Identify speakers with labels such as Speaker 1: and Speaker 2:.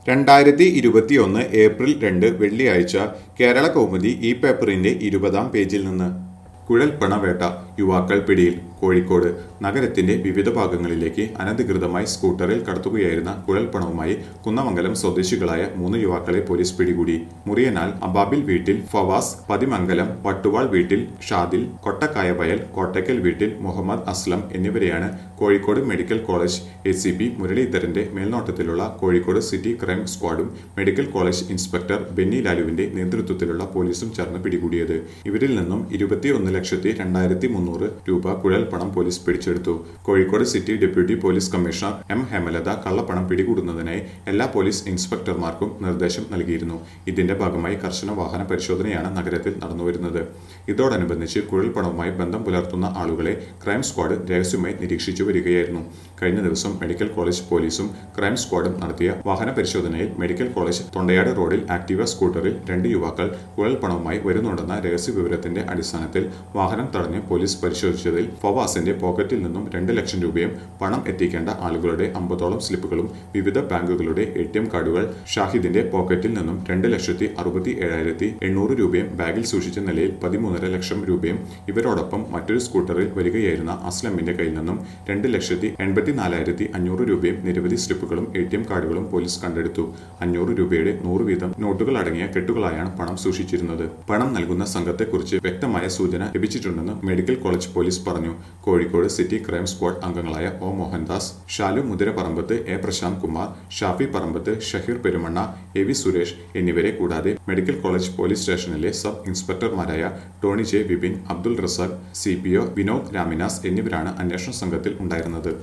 Speaker 1: രണ്ടായിരത്തി ഇരുപത്തിയൊന്ന് ഏപ്രിൽ രണ്ട് വെള്ളിയാഴ്ച കേരള കൗമുദി ഈ പേപ്പറിന്റെ ഇരുപതാം പേജിൽ നിന്ന് കുഴൽപ്പണവേട്ട യുവാക്കൾ പിടിയിൽ കോഴിക്കോട് നഗരത്തിന്റെ വിവിധ ഭാഗങ്ങളിലേക്ക് അനധികൃതമായി സ്കൂട്ടറിൽ കടത്തുകയായിരുന്ന കുഴൽപ്പണവുമായി കുന്നമംഗലം സ്വദേശികളായ മൂന്ന് യുവാക്കളെ പോലീസ് പിടികൂടി മുറിയനാൽ അബാബിൽ വീട്ടിൽ ഫവാസ് പതിമംഗലം വട്ടുവാൾ വീട്ടിൽ ഷാദിൽ കൊട്ടക്കായവയൽ കോട്ടയ്ക്കൽ വീട്ടിൽ മുഹമ്മദ് അസ്ലം എന്നിവരെയാണ് Kozhikode medical college A C P മുരളീധരന്റെ മേൽനോട്ടത്തിലുള്ള കോഴിക്കോട് സിറ്റി ക്രൈം സ്ക്വാഡും മെഡിക്കൽ കോളേജ് ഇൻസ്പെക്ടർ ബെന്നി ലാലുവിന്റെ നേതൃത്വത്തിലുള്ള പോലീസും ചേർന്ന് പിടികൂടിയത് ഇവരിൽ നിന്നും ഇരുപത്തിയൊന്ന് ലക്ഷത്തി രണ്ടായിരത്തി മുന്നൂറ് രൂപ കുഴൽപ്പണം പോലീസ് പിടിച്ചെടുത്തു Kozhikode city deputy police commissioner M Hemalatha കള്ളപ്പണം പിടികൂടുന്നതിനായി എല്ലാ പോലീസ് ഇൻസ്പെക്ടർമാർക്കും നിർദ്ദേശം നൽകിയിരുന്നു ഇതിന്റെ ഭാഗമായി കർശന വാഹന പരിശോധനയാണ് നഗരത്തിൽ നടന്നുവരുന്നത് ഇതോടനുബന്ധിച്ച് കുഴൽപ്പണവുമായി ബന്ധം പുലർത്തുന്ന ആളുകളെ ക്രൈം സ്ക്വാഡ് രഹസ്യമായി നിരീക്ഷിച്ചു വരികയായിരുന്നു കഴിഞ്ഞ ദിവസം മെഡിക്കൽ കോളേജ് പോലീസും ക്രൈം സ്ക്വാഡും നടത്തിയ വാഹന പരിശോധനയിൽ മെഡിക്കൽ കോളേജ് തൊണ്ടയാട് റോഡിൽ ആക്ടീവ സ്കൂട്ടറിൽ രണ്ട് യുവാക്കൾ കുഴൽപ്പണവുമായി വരുന്നുണ്ടെന്ന രഹസ്യ വിവരത്തിന്റെ അടിസ്ഥാനത്തിൽ വാഹനം തടഞ്ഞ് പോലീസ് പരിശോധിച്ചതിൽ ഫവാസിന്റെ പോക്കറ്റിൽ നിന്നും രണ്ട് ലക്ഷം രൂപയും പണം എത്തിക്കേണ്ട ആളുകളുടെ അമ്പതോളം സ്ലിപ്പുകളും വിവിധ ബാങ്കുകളുടെ എ ടി എം കാർഡുകൾ ഷാഹിദിന്റെ പോക്കറ്റിൽ നിന്നും രണ്ട് ലക്ഷത്തി അറുപത്തി ഏഴായിരത്തി എണ്ണൂറ് രൂപയും ബാഗിൽ സൂക്ഷിച്ച നിലയിൽ പതിമൂന്നര ലക്ഷം രൂപയും ഇവരോടൊപ്പം മറ്റൊരു സ്കൂട്ടറിൽ വരികയായിരുന്ന അസ്ലമിന്റെ കയ്യിൽ നിന്നും രണ്ട് ലക്ഷത്തി എൺപത്തിനാലായിരത്തി അഞ്ഞൂറ് രൂപയും നിരവധി സ്ലിപ്പുകളും എ ടി എം കാർഡുകളും പോലീസ് കണ്ടെടുത്തു അഞ്ഞൂറ് രൂപയുടെ നൂറ് വീതം നോട്ടുകൾ അടങ്ങിയ കെട്ടുകളായാണ് പണം സൂക്ഷിച്ചിരുന്നത് പണം നൽകുന്ന സംഘത്തെക്കുറിച്ച് വ്യക്തമായ സൂചന ലഭിച്ചിട്ടുണ്ടെന്ന് മെഡിക്കൽ കോളേജ് പോലീസ് പറഞ്ഞു കോഴിക്കോട് സിറ്റി ക്രൈം സ്ക്വാഡ് അംഗങ്ങളായ O Mohandas Shalu Muthiraparambath A Prashant Kumar Shafi Parambath Shaheer Perumanna A V Suresh എന്നിവരെ കൂടാതെ മെഡിക്കൽ കോളേജ് പോലീസ് സ്റ്റേഷനിലെ സബ് ഇൻസ്പെക്ടർമാരായ Tony J Vipin Abdul Razak C P O Vinod Raminas എന്നിവരാണ് അന്വേഷണ സംഘത്തിൽ ഉണ്ടായിരുന്നത്